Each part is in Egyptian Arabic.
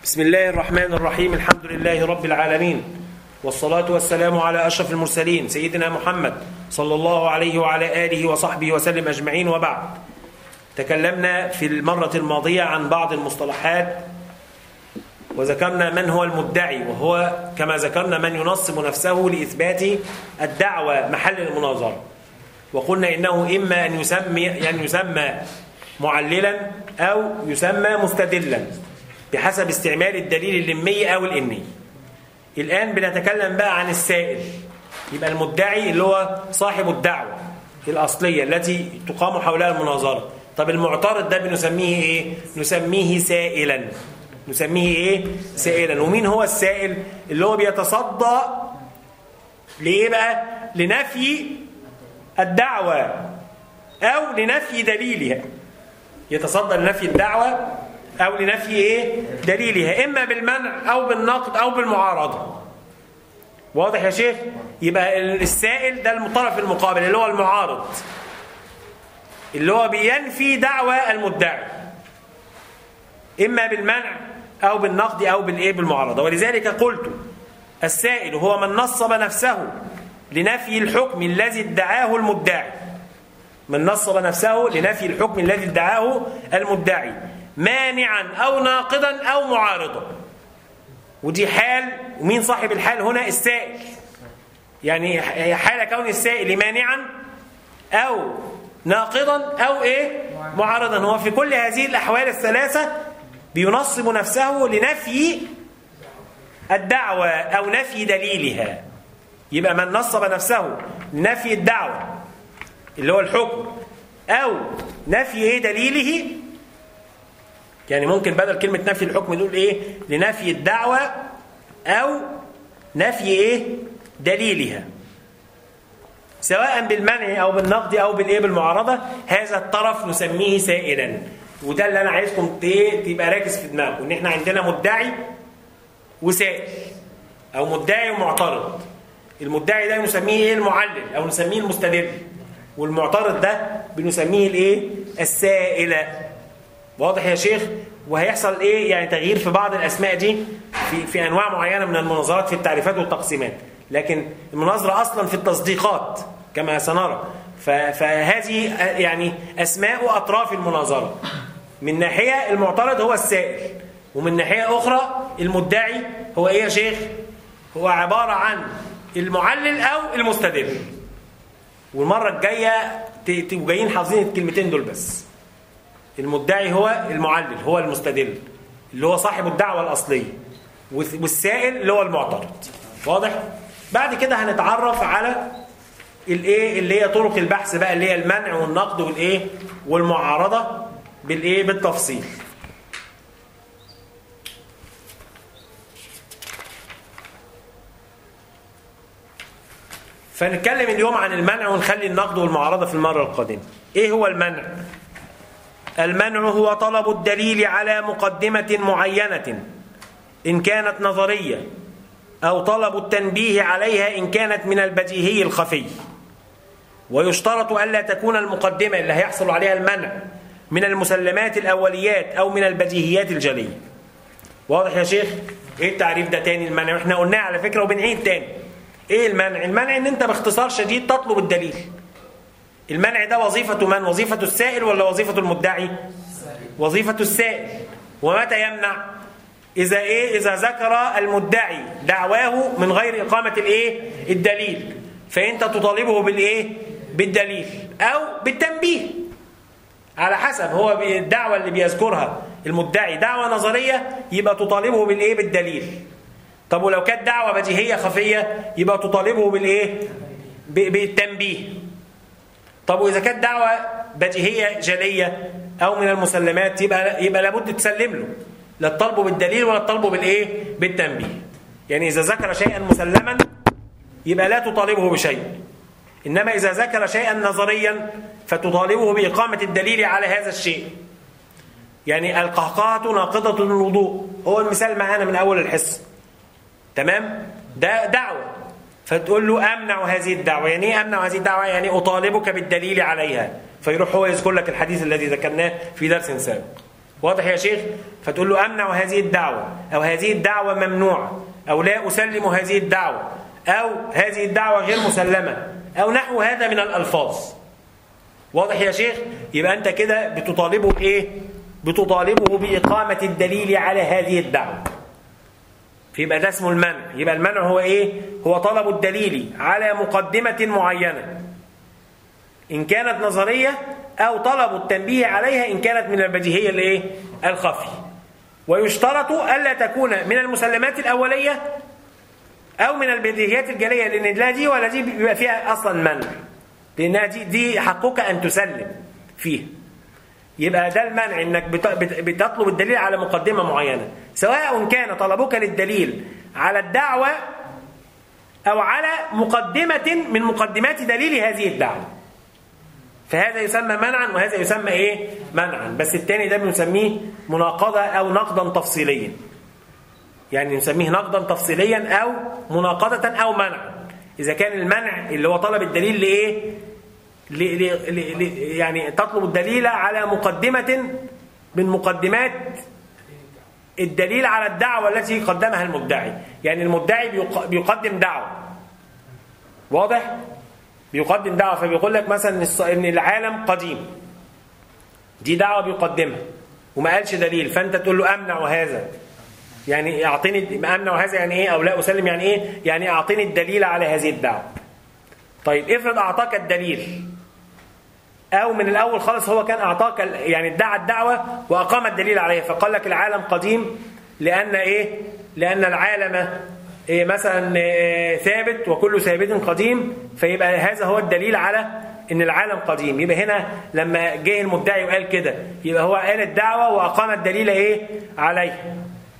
بسم الله الرحمن الرحيم الحمد لله رب العالمين والصلاة والسلام على أشرف المرسلين سيدنا محمد صلى الله عليه وعلى آله وصحبه وسلم أجمعين وبعد تكلمنا في المرة الماضية عن بعض المصطلحات وذكرنا من هو المدعي وهو كما ذكرنا من ينصب نفسه لإثبات الدعوة محل المناظرة وقلنا إنه إما أن يسمي, أن يسمى معللا أو يسمى مستدلا بحسب استعمال الدليل اللمي أو الإني الآن بنتكلم بقى عن السائل يبقى المدعي اللي هو صاحب الدعوة الأصلية التي تقام حولها المناظرة طب المعترض ده بنسميه إيه؟ نسميه سائلا نسميه إيه؟ سائلا ومين هو السائل اللي هو بيتصدى لإيه بقى؟ لنفي الدعوة أو لنفي دليلها يتصدى لنفي الدعوة أو لنفي إيه؟ دليلها إما بالمنع أو بالنقد أو بالمعارضة واضح يا شيخ؟ يبقى السائل ده الطرف المقابل اللي هو المعارض اللي هو بينفي دعوى المدعي إما بالمنع أو بالنقد أو بالإيه؟ بالمعارضة ولذلك قلت السائل هو من نصب نفسه لنفي الحكم الذي ادعاه المدعي من نصب نفسه لنفي الحكم الذي ادعاه المدعي مانعا أو ناقضا أو معارضا ودي حال ومين صاحب الحال هنا السائل يعني حال كون السائل مانعا أو ناقضا أو إيه معارضا هو في كل هذه الأحوال الثلاثة بينصب نفسه لنفي الدعوة أو نفي دليلها يبقى من نصب نفسه لنفي الدعوة اللي هو الحكم أو نفي إيه دليله يعني ممكن بدل كلمة نفي الحكم نقول إيه لنفي الدعوة أو نفي إيه دليلها سواء بالمنع أو بالنقد أو بالإيه بالمعارضة هذا الطرف نسميه سائلا وده اللي أنا عايزكم تبقى راكز في دماغكم إن إحنا عندنا مدعي وسائل أو مدعي ومعترض المدعي ده نسميه إيه المعلل أو نسميه المستدل والمعترض ده بنسميه الإيه السائل واضح يا شيخ وهيحصل ايه يعني تغيير في بعض الاسماء دي في في انواع معينه من المناظرات في التعريفات والتقسيمات لكن المناظره اصلا في التصديقات كما سنرى فهذه يعني اسماء اطراف المناظره من ناحيه المعترض هو السائل ومن ناحيه اخرى المدعي هو ايه يا شيخ هو عباره عن المعلل او المستدل والمره الجايه تبقوا جايين حافظين الكلمتين دول بس المدعي هو المعلل هو المستدل اللي هو صاحب الدعوة الأصلية والسائل اللي هو المعترض واضح؟ بعد كده هنتعرف على الايه اللي هي طرق البحث بقى اللي هي المنع والنقد والايه والمعارضة بالايه بالتفصيل فنتكلم اليوم عن المنع ونخلي النقد والمعارضة في المرة القادمة ايه هو المنع؟ المنع هو طلب الدليل على مقدمة معينة إن كانت نظرية أو طلب التنبيه عليها إن كانت من البديهي الخفي ويشترط ألا تكون المقدمة اللي هيحصل عليها المنع من المسلمات الأوليات أو من البديهيات الجلية واضح يا شيخ؟ إيه التعريف ده تاني المنع؟ إحنا قلناه على فكرة وبنعيد تاني إيه المنع؟ المنع إن أنت باختصار شديد تطلب الدليل المنع ده وظيفة من؟ وظيفة السائل ولا وظيفة المدعي؟ وظيفة السائل ومتى يمنع؟ إذا إيه؟ إذا ذكر المدعي دعواه من غير إقامة الإيه؟ الدليل فأنت تطالبه بالإيه؟ بالدليل أو بالتنبيه على حسب هو الدعوة اللي بيذكرها المدعي دعوة نظرية يبقى تطالبه بالإيه؟ بالدليل طب ولو كانت دعوة بديهية خفية يبقى تطالبه بالإيه؟ بالتنبيه طب واذا كانت دعوه بديهيه جليه او من المسلمات يبقى يبقى لابد تسلم له لا تطالبه بالدليل ولا تطالبه بالايه بالتنبيه يعني اذا ذكر شيئا مسلما يبقى لا تطالبه بشيء انما اذا ذكر شيئا نظريا فتطالبه باقامه الدليل على هذا الشيء يعني القهقهه ناقضه الوضوء هو المثال معانا من اول الحصه تمام ده دعوه فتقول له امنع هذه الدعوه يعني ايه امنع هذه الدعوه يعني اطالبك بالدليل عليها فيروح هو يذكر لك الحديث الذي ذكرناه في درس سابق واضح يا شيخ فتقول له أمنع هذه الدعوة أو هذه الدعوة ممنوعة أو لا أسلم هذه الدعوة أو هذه الدعوة غير مسلمة أو نحو هذا من الألفاظ واضح يا شيخ يبقى أنت كده بتطالبه بإيه بتطالبه بإقامة الدليل على هذه الدعوة فيبقى ده اسمه المنع يبقى المنع هو إيه هو طلب الدليل على مقدمة معينة إن كانت نظرية أو طلب التنبيه عليها إن كانت من البديهية الإيه الخفي ويشترط ألا تكون من المسلمات الأولية أو من البديهيات الجلية لأن لا دي ولا دي بيبقى فيها أصلا منع لأنها دي, دي حقك أن تسلم فيها يبقى ده المنع انك بتطلب الدليل على مقدمه معينه سواء كان طلبك للدليل على الدعوه او على مقدمه من مقدمات دليل هذه الدعوه فهذا يسمى منعا وهذا يسمى ايه منعا بس الثاني ده بنسميه مناقضه او نقدا تفصيليا يعني نسميه نقدا تفصيليا او مناقضه او منعا اذا كان المنع اللي هو طلب الدليل لايه يعني تطلب الدليل على مقدمة من مقدمات الدليل على الدعوة التي قدمها المدعي يعني المدعي بيقدم دعوة واضح؟ بيقدم دعوة فبيقول لك مثلا ان العالم قديم دي دعوة بيقدمها وما قالش دليل فانت تقول له امنع هذا يعني اعطيني امنع هذا يعني ايه او لا اسلم يعني ايه يعني اعطيني الدليل على هذه الدعوة طيب افرض اعطاك الدليل أو من الأول خالص هو كان أعطاك يعني ادعى الدعوة وأقام الدليل عليها فقال لك العالم قديم لأن إيه؟ لأن العالم إيه مثلا إيه ثابت وكل ثابت قديم فيبقى هذا هو الدليل على ان العالم قديم يبقى هنا لما جه المدعي وقال كده يبقى هو قال الدعوه واقام الدليل ايه عليه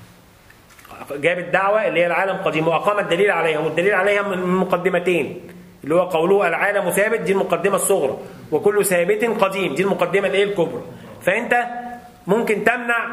جاب الدعوه اللي هي العالم قديم واقام الدليل عليها والدليل عليها من مقدمتين اللي هو قوله العالم ثابت دي المقدمة الصغرى وكل ثابت قديم دي المقدمة الايه الكبرى فانت ممكن تمنع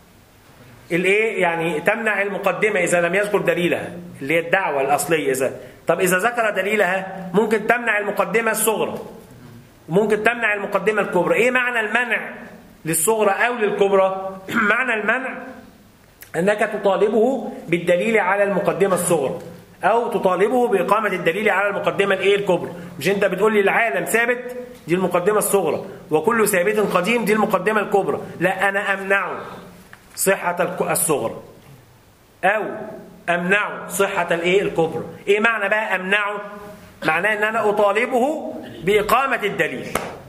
الايه يعني تمنع المقدمة اذا لم يذكر دليلها اللي هي الدعوة الاصلية اذا طب اذا ذكر دليلها ممكن تمنع المقدمة الصغرى ممكن تمنع المقدمة الكبرى ايه معنى المنع للصغرى او للكبرى معنى المنع انك تطالبه بالدليل على المقدمة الصغرى أو تطالبه بإقامة الدليل على المقدمة الإيه الكبرى مش أنت بتقول لي العالم ثابت دي المقدمة الصغرى وكل ثابت قديم دي المقدمة الكبرى لا أنا أمنع صحة الصغرى أو أمنع صحة الإيه الكبرى إيه معنى بقى أمنعه معناه أن أنا أطالبه بإقامة الدليل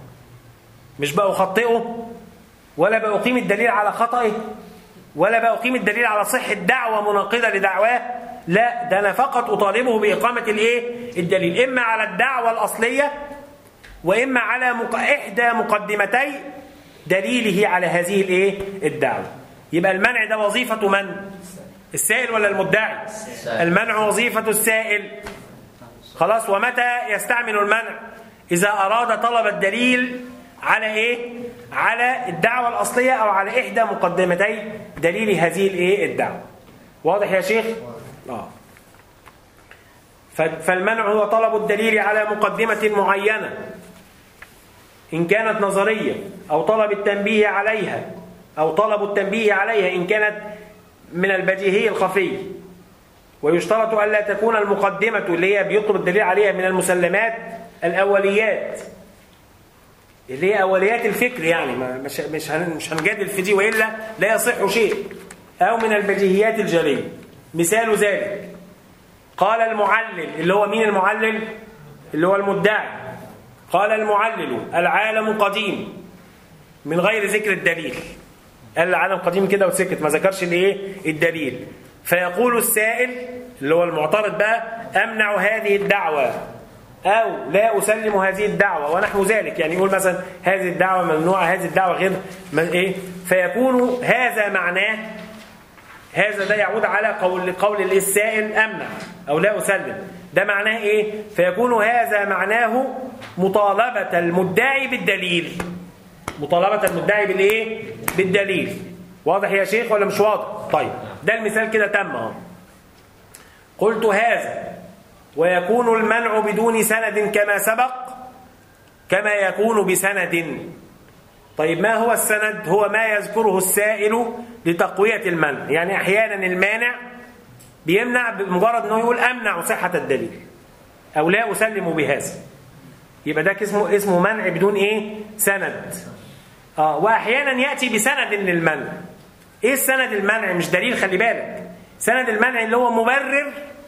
مش بقى أخطئه ولا بأقيم الدليل على خطئه ولا بأقيم الدليل على صحة دعوة مناقضة لدعواه لا ده أنا فقط أطالبه بإقامة الإيه؟ الدليل إما على الدعوة الأصلية وإما على مق... إحدى مقدمتي دليله على هذه الإيه؟ الدعوة يبقى المنع ده وظيفة من؟ السائل ولا المدعي؟ المنع وظيفة السائل خلاص ومتى يستعمل المنع؟ إذا أراد طلب الدليل على إيه؟ على الدعوة الأصلية أو على إحدى مقدمتي دليل هذه الإيه؟ الدعوة واضح يا شيخ؟ آه. فالمنع هو طلب الدليل على مقدمة معينة إن كانت نظرية أو طلب التنبيه عليها أو طلب التنبيه عليها إن كانت من البديهي الخفي ويشترط ألا تكون المقدمة اللي هي بيطلب الدليل عليها من المسلمات الأوليات اللي هي أوليات الفكر يعني مش مش مش هنجادل في دي وإلا لا يصح شيء أو من البديهيات الجلية مثال ذلك قال المعلل اللي هو مين المعلل اللي هو المدعي قال المعلل العالم قديم من غير ذكر الدليل قال العالم قديم كده وسكت ما ذكرش الايه الدليل فيقول السائل اللي هو المعترض بقى امنع هذه الدعوه او لا اسلم هذه الدعوه ونحو ذلك يعني يقول مثلا هذه الدعوه ممنوعه هذه الدعوه غير ايه فيكون هذا معناه هذا ده يعود على قول قول السائل أمنع أو لا أسلم ده معناه إيه؟ فيكون هذا معناه مطالبة المدعي بالدليل مطالبة المدعي بالإيه؟ بالدليل واضح يا شيخ ولا مش واضح؟ طيب ده المثال كده تم اهو قلت هذا ويكون المنع بدون سند كما سبق كما يكون بسند طيب ما هو السند هو ما يذكره السائل لتقوية المنع يعني أحيانا المانع بيمنع بمجرد أنه يقول أمنع صحة الدليل أو لا أسلم بهذا يبقى ده اسمه اسمه منع بدون إيه سند آه وأحيانا يأتي بسند للمنع إيه السند المنع مش دليل خلي بالك سند المنع اللي هو مبرر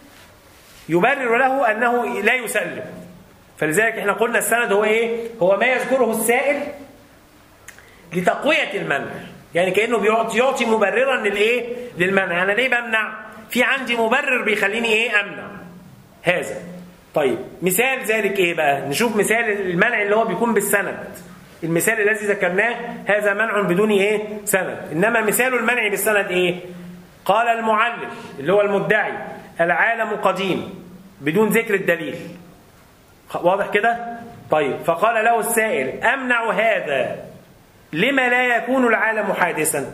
يبرر له أنه لا يسلم فلذلك احنا قلنا السند هو ايه هو ما يذكره السائل لتقوية المنع يعني كأنه بيعطي يعطي مبررا للايه للمنع انا ليه بمنع في عندي مبرر بيخليني ايه امنع هذا طيب مثال ذلك ايه بقى نشوف مثال المنع اللي هو بيكون بالسند المثال الذي ذكرناه هذا منع بدون ايه سند انما مثال المنع بالسند ايه قال المعلل اللي هو المدعي العالم قديم بدون ذكر الدليل واضح كده طيب فقال له السائل امنع هذا لما لا يكون العالم حادثا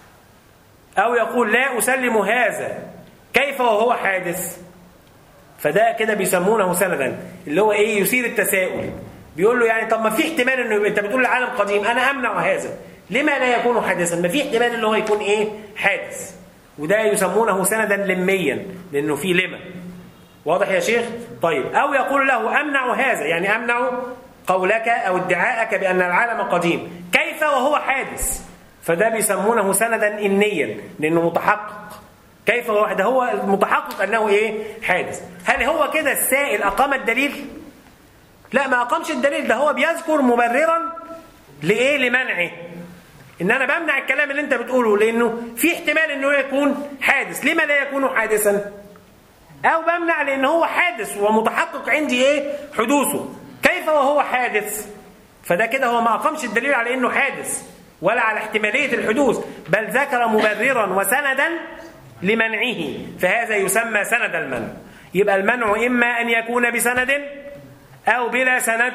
او يقول لا اسلم هذا كيف وهو حادث فده كده بيسمونه سندا اللي هو ايه يثير التساؤل بيقول له يعني طب ما في احتمال انه انت بتقول العالم قديم انا امنع هذا لما لا يكون حادثا ما في احتمال انه هو يكون ايه حادث وده يسمونه سندا لميا لانه في لما واضح يا شيخ طيب او يقول له امنع هذا يعني امنع قولك او ادعاءك بان العالم قديم كيف وهو حادث فده بيسمونه سندا انيا لانه متحقق كيف هو ده هو متحقق انه ايه حادث هل هو كده السائل اقام الدليل لا ما اقامش الدليل ده هو بيذكر مبررا لايه لمنعه ان انا بمنع الكلام اللي انت بتقوله لانه في احتمال انه يكون حادث لما لا يكون حادثا او بمنع لان هو حادث ومتحقق عندي ايه حدوثه كيف وهو حادث فده كده هو ما اقامش الدليل على انه حادث ولا على احتماليه الحدوث بل ذكر مبررا وسندا لمنعه فهذا يسمى سند المنع يبقى المنع اما ان يكون بسند او بلا سند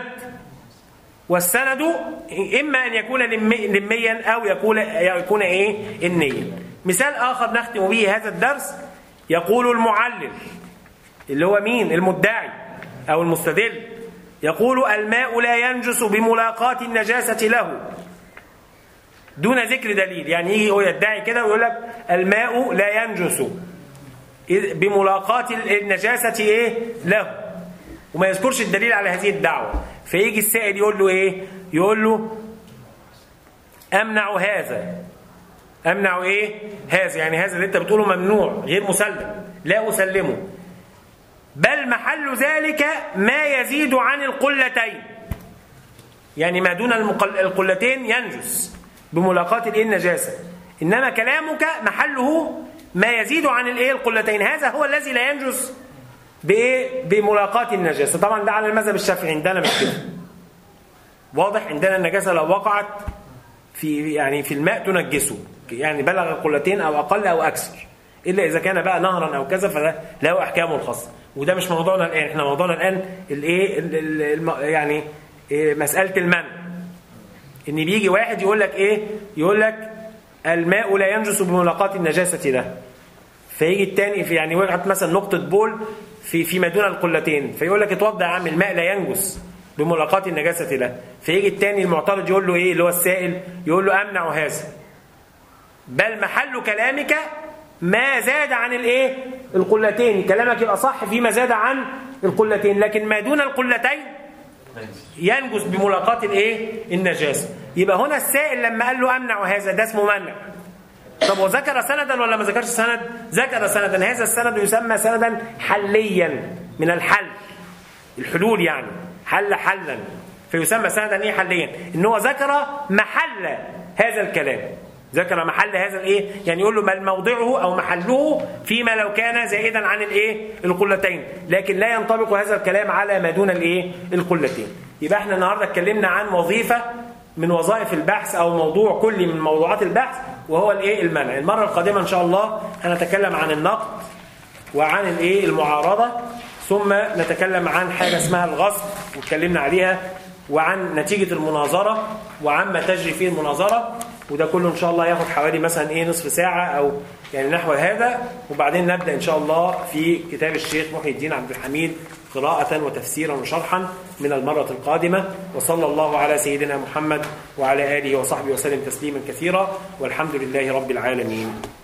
والسند اما ان يكون لميا او يكون يكون ايه النيا مثال اخر نختم به هذا الدرس يقول المعلل اللي هو مين المدعي او المستدل يقول الماء لا ينجس بملاقاة النجاسة له دون ذكر دليل يعني يجي هو يدعي كده ويقول لك الماء لا ينجس بملاقاة النجاسة ايه له وما يذكرش الدليل على هذه الدعوة فيجي السائل يقول له ايه يقول له امنع هذا امنع ايه هذا يعني هذا اللي انت بتقوله ممنوع غير مسلم لا اسلمه بل محل ذلك ما يزيد عن القلتين يعني ما دون القلتين ينجس بملاقاة الايه النجاسة انما كلامك محله ما يزيد عن الايه القلتين هذا هو الذي لا ينجس بايه بملاقاة النجاسة طبعا ده على المذهب الشافعي عندنا مش كده واضح عندنا النجاسة لو وقعت في يعني في الماء تنجسه يعني بلغ قلتين او اقل او اكثر الا اذا كان بقى نهرا او كذا فده له احكامه الخاصه وده مش موضوعنا الان احنا موضوعنا الان الايه يعني إيه مساله المنع ان بيجي واحد يقول لك ايه يقول لك الماء لا ينجس بملاقاة النجاسة له فيجي الثاني في يعني وقعت مثلا نقطة بول في فيما دون القلتين فيقول لك اتوضى يا عم الماء لا ينجس بملاقاة النجاسة له فيجي الثاني المعترض يقول له ايه اللي هو السائل يقول له امنع هذا بل محل كلامك ما زاد عن الايه القلتين كلامك يبقى صح فيما زاد عن القلتين لكن ما دون القلتين ينجس بملاقاة الايه النجاسة يبقى هنا السائل لما قال له امنع هذا ده اسمه منع طب وذكر سندا ولا ما ذكرش سند ذكر سندا هذا السند يسمى سندا حليا من الحل الحلول يعني حل حلا فيسمى سندا ايه حليا ان هو ذكر محل هذا الكلام ذكر محل هذا الايه يعني يقول له بل موضعه او محله فيما لو كان زائدا عن الايه القلتين لكن لا ينطبق هذا الكلام على ما دون الايه القلتين يبقى احنا النهارده اتكلمنا عن وظيفه من وظائف البحث او موضوع كلي من موضوعات البحث وهو الايه المنع المره القادمه ان شاء الله هنتكلم عن النقد وعن الايه المعارضه ثم نتكلم عن حاجه اسمها الغصب واتكلمنا عليها وعن نتيجه المناظره وعما تجري فيه المناظره وده كله ان شاء الله ياخد حوالي مثلا ايه نصف ساعه او يعني نحو هذا وبعدين نبدا ان شاء الله في كتاب الشيخ محي الدين عبد الحميد قراءة وتفسيرا وشرحا من المرة القادمة وصلى الله على سيدنا محمد وعلى آله وصحبه وسلم تسليما كثيرا والحمد لله رب العالمين